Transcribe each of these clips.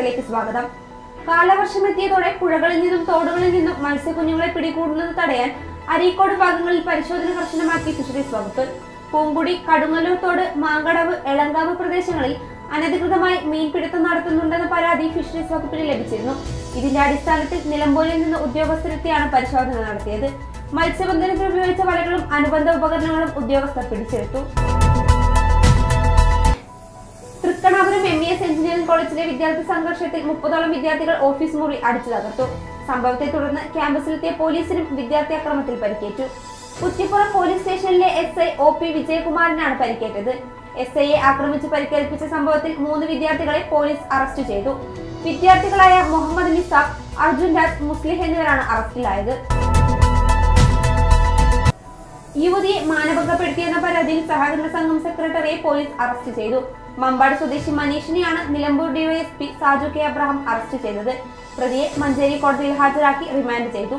വാർത്തയിലേക്ക് സ്വാഗതം കാലവർഷം എത്തിയതോടെ പുഴകളിൽ നിന്നും തോടുകളിൽ നിന്നും മത്സ്യക്കുഞ്ഞുങ്ങളെ പിടികൂടുന്നത് തടയാൻ അരീക്കോട് ഭാഗങ്ങളിൽ പരിശോധന കർശനമാക്കി ഫിഷറീസ് വകുപ്പ് പൂങ്കുടി കടുങ്ങല്ലൂർ തോട് മാങ്കടവ് എളങ്കാവ് പ്രദേശങ്ങളിൽ അനധികൃതമായി മീൻപിടുത്തം നടത്തുന്നുണ്ടെന്ന പരാതി ഫിഷറീസ് വകുപ്പിന് ലഭിച്ചിരുന്നു ഇതിന്റെ അടിസ്ഥാനത്തിൽ നിലമ്പൂരിൽ നിന്ന് ഉദ്യോഗസ്ഥരെത്തിയാണ് പരിശോധന നടത്തിയത് മത്സ്യബന്ധനത്തിന് ഉപയോഗിച്ച വലകളും അനുബന്ധ ഉപകരണങ്ങളും ഉദ്യോഗസ്ഥർ പിടിച്ചെടുത്തു Thrikkanapuram M E S engineering കോളേജിലെ വിദ്യാർത്ഥി സംഘർഷത്തിൽ മുപ്പതോളം വിദ്യാർത്ഥികൾ ഓഫീസ് മുറി അടിച്ചു തകർത്തു സംഭവത്തെ തുടർന്ന് ക്യാമ്പസിലെത്തിയ പോലീസിനും വിദ്യാർത്ഥി അക്രമത്തിൽ പരിക്കേറ്റു കുറ്റിപ്പുറം പോലീസ് സ്റ്റേഷനിലെ എസ് ഐ ഒ പി വിജയകുമാറിനാണ് പരിക്കേറ്റത് എസ് ഐയെ ആക്രമിച്ച് പരിക്കേൽപ്പിച്ച സംഭവത്തിൽ മൂന്ന് വിദ്യാർത്ഥികളെ പോലീസ് അറസ്റ്റ് ചെയ്തു വിദ്യാർത്ഥികളായ മുഹമ്മദ് നിസാഖ് അർജുൻ രാജ് മുസ്ലിഹ് എന്നിവരാണ് അറസ്റ്റിലായത് യുവതിയെ മാനഭംഗപ്പെടുത്തിയെന്ന പരാതിയിൽ സഹകരണ സംഘം സെക്രട്ടറിയെ പോലീസ് അറസ്റ്റ് ചെയ്തു മമ്പാട് സ്വദേശി മനീഷിനെയാണ് Nilambur DYSP Saju K Abraham arrest ചെയ്തത് പ്രതിയെ മഞ്ചേരി കോടതിയിൽ ഹാജരാക്കി റിമാൻഡ് ചെയ്തു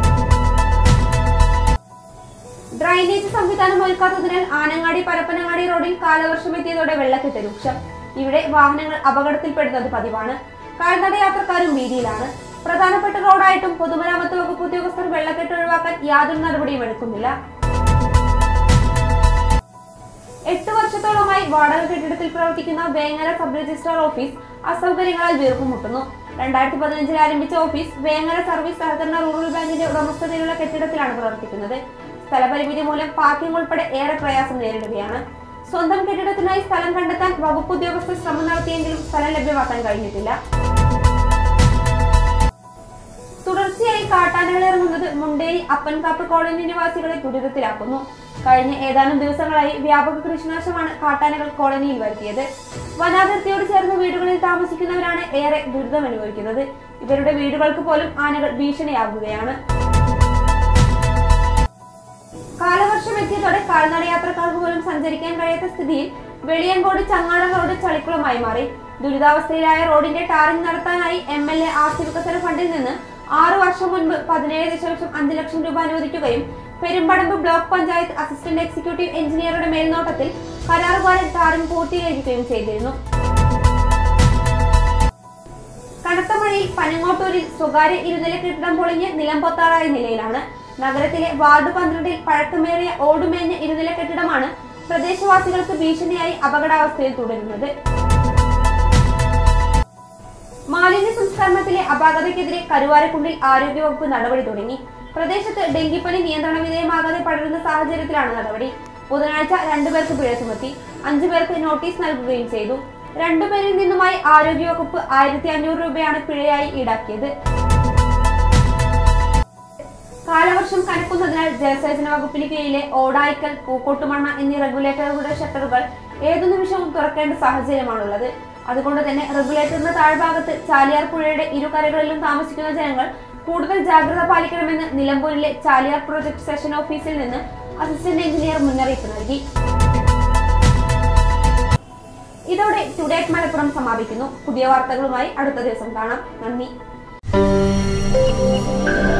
ഡ്രൈനേജ് സംവിധാനം ഒരുക്കാത്തതിനാൽ ആനങ്ങാടി പരപ്പനങ്ങാടി റോഡിൽ കാലവർഷം എത്തിയതോടെ വെള്ളക്കെട്ട് രൂക്ഷം ഇവിടെ വാഹനങ്ങൾ അപകടത്തിൽപ്പെടുന്നത് പതിവാണ് കാൽനട യാത്രക്കാരും ഭീതിയിലാണ് പ്രധാനപ്പെട്ട റോഡായിട്ടും പൊതുമരാമത്ത് വകുപ്പ് ഉദ്യോഗസ്ഥർ വെള്ളക്കെട്ട് ഒഴിവാക്കാൻ യാതൊരു നടപടിയും എടുക്കുന്നില്ല എട്ട് വർഷത്തോളമായി വാടക കെട്ടിടത്തിൽ പ്രവർത്തിക്കുന്ന വേങ്ങര സബ് രജിസ്ട്രാർ ഓഫീസ് അസൗകര്യങ്ങളാൽ വീർപ്പുമുട്ടുന്നു രണ്ടായിരത്തി പതിനഞ്ചിൽ ആരംഭിച്ച ഓഫീസ് വേങ്ങര സർവീസ് സഹകരണ റൂറൽ ബാങ്കിന്റെ ഉടമസ്ഥതയിലുള്ള കെട്ടിടത്തിലാണ് പ്രവർത്തിക്കുന്നത് സ്ഥലപരിമിതി മൂലം പാർക്കിംഗ് ഉൾപ്പെടെ ഏറെ പ്രയാസം നേരിടുകയാണ് സ്വന്തം കെട്ടിടത്തിനായി സ്ഥലം കണ്ടെത്താൻ വകുപ്പ് ഉദ്യോഗസ്ഥർ ശ്രമം നടത്തിയെങ്കിലും സ്ഥലം ലഭ്യമാക്കാൻ കഴിഞ്ഞിട്ടില്ല തുടർച്ചയായി കാട്ടാനകൾ ഇറങ്ങുന്നത് മുണ്ടേരി അപ്പൻകാപ്പ് കോളനി നിവാസികളെ ദുരിതത്തിലാക്കുന്നു കഴിഞ്ഞ ഏതാനും ദിവസങ്ങളായി വ്യാപക കൃഷിനാശമാണ് കാട്ടാനകൾ കോളനിയിൽ വരുത്തിയത് വനാതിർത്തിയോട് ചേർന്ന വീടുകളിൽ താമസിക്കുന്നവരാണ് ഏറെ ദുരിതം അനുഭവിക്കുന്നത് ഇവരുടെ വീടുകൾക്ക് പോലും ആനകൾ ഭീഷണിയാകുകയാണ് കാലവർഷം എത്തിയതോടെ കാൽനട യാത്രക്കാർക്ക് പോലും സഞ്ചരിക്കാൻ കഴിയാത്ത സ്ഥിതിയിൽ വെളിയങ്കോട് ചങ്ങാടം റോഡ് ചളിക്കുളമായി മാറി ദുരിതാവസ്ഥയിലായ റോഡിന്റെ ടാറിംഗ് നടത്താനായി എം എൽ എ ആസ്തി വികസന ഫണ്ടിൽ നിന്ന് ആറു വർഷം മുൻപ് പതിനേഴ് ദശാംശം അഞ്ച് ലക്ഷം രൂപ അനുവദിക്കുകയും Perumpadappu block panchayat assistant executive എഞ്ചിനീയറുടെ മേൽനോട്ടത്തിൽ കരാറുകാരൻ ടാറിംഗ് പൂർത്തീകരിക്കുകയും ചെയ്തിരുന്നു കനത്ത മഴയിൽ പനങ്ങോട്ടൂരിൽ സ്വകാര്യ ഇരുനില കെട്ടിടം പൊളിഞ്ഞ് നിലംപൊത്താറായ നിലയിലാണ് നഗരത്തിലെ വാർഡ് പന്ത്രണ്ടിൽ പഴക്കമേറിയ ഓടുമേഞ്ഞ ഇരുനില കെട്ടിടമാണ് പ്രദേശവാസികൾക്ക് ഭീഷണിയായി അപകടാവസ്ഥയിൽ തുടരുന്നത് മാലിന്യ സംസ്കരണത്തിലെ അപാകതയ്ക്കെതിരെ കരുവാരക്കുണ്ടിൽ ആരോഗ്യവകുപ്പ് നടപടി തുടങ്ങി പ്രദേശത്ത് ഡെങ്കിപ്പനി നിയന്ത്രണ വിധേയമാകാതെ പടരുന്ന സാഹചര്യത്തിലാണ് നടപടി ബുധനാഴ്ച രണ്ടുപേർക്ക് പിഴ ചുമത്തി അഞ്ചു പേർക്ക് നോട്ടീസ് നൽകുകയും ചെയ്തു രണ്ടുപേരിൽ നിന്നുമായി ആരോഗ്യവകുപ്പ് ആയിരത്തി അഞ്ഞൂറ് രൂപയാണ് പിഴയായി ഈടാക്കിയത് കാലവർഷം കനക്കുന്നതിനാൽ ജലസേചന വകുപ്പിന് കീഴിലെ ഓടായിക്കൽ പൂക്കോട്ടുമണ്ണ എന്നീ റെഗുലേറ്ററുകളുടെ ഷട്ടറുകൾ ഏതു നിമിഷവും തുറക്കേണ്ട സാഹചര്യമാണുള്ളത് അതുകൊണ്ട് തന്നെ റെഗുലേറ്ററിന്റെ താഴ്ഭാഗത്ത് ചാലിയാർ പുഴയുടെ ഇരുകരകളിലും താമസിക്കുന്ന ജനങ്ങൾ കൂടുതൽ ജാഗ്രത പാലിക്കണമെന്ന് നിലമ്പൂരിലെ ചാലിയാർ പ്രൊജക്ട് സെഷൻ ഓഫീസിൽ നിന്ന് അസിസ്റ്റന്റ് എഞ്ചിനീയർ മുന്നറിയിപ്പ് നൽകി ഇതോടെ ടുഡേ അറ്റ് മലപ്പുറം സമാപിക്കുന്നു പുതിയ വാർത്തകളുമായി അടുത്ത ദിവസം കാണാം നന്ദി